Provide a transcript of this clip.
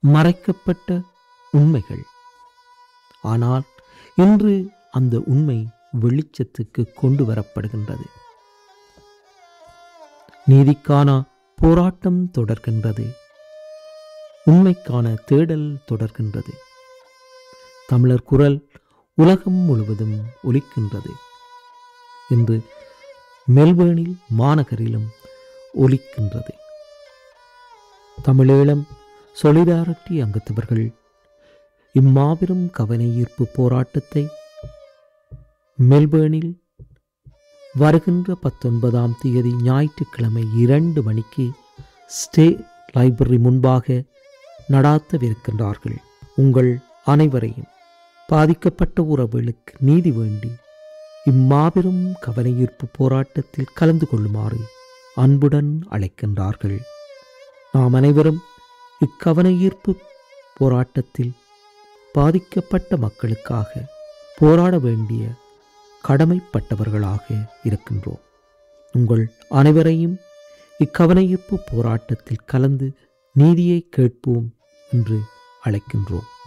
மறைக்கப்பட்ட உண்மைகள் ஆனால் இன்று அந்த உண்மை வெளிச்சத்துக்கு கொண்டு வரப்படுகின்றது நீதிக்கான போராட்டம் தொடர்கின்றது உண்மைக்கான தேடல் தொடர்கின்றது தமிழர் குரல் உலகம் முழுவதும் ஒலிக்கின்றது இன்று மெல்பேர்னில் மாநகரிலும் ஒலிக்கின்றது தமிழீழம் சொலிடாரிட்டி அங்கத்தவர்கள் இம்மாபெரும் கவன ஈர்ப்பு போராட்டத்தை மெல்பேர்னில் வருகின்ற பத்தொன்பதாம் தேதி ஞாயிற்றுக்கிழமை இரண்டு மணிக்கு ஸ்டே லைப்ரரி முன்பாக நடாத்தவிருக்கின்றார்கள் உங்கள் அனைவரையும் பாதிக்கப்பட்ட உறவுகளுக்கு நீதி வேண்டி இம்மாபெரும் கவனஈர்ப்பு போராட்டத்தில் கலந்து கொள்ளுமாறு அன்புடன் அழைக்கின்றார்கள் நாம் அனைவரும் இக்கவன ஈர்ப்பு போராட்டத்தில் பாதிக்கப்பட்ட மக்களுக்காக போராட வேண்டிய கடமைப்பட்டவர்களாக இருக்கின்றோம் உங்கள் அனைவரையும் இக்கவன ஈர்ப்பு போராட்டத்தில் கலந்து நீதியை கேட்போம் என்று அழைக்கின்றோம்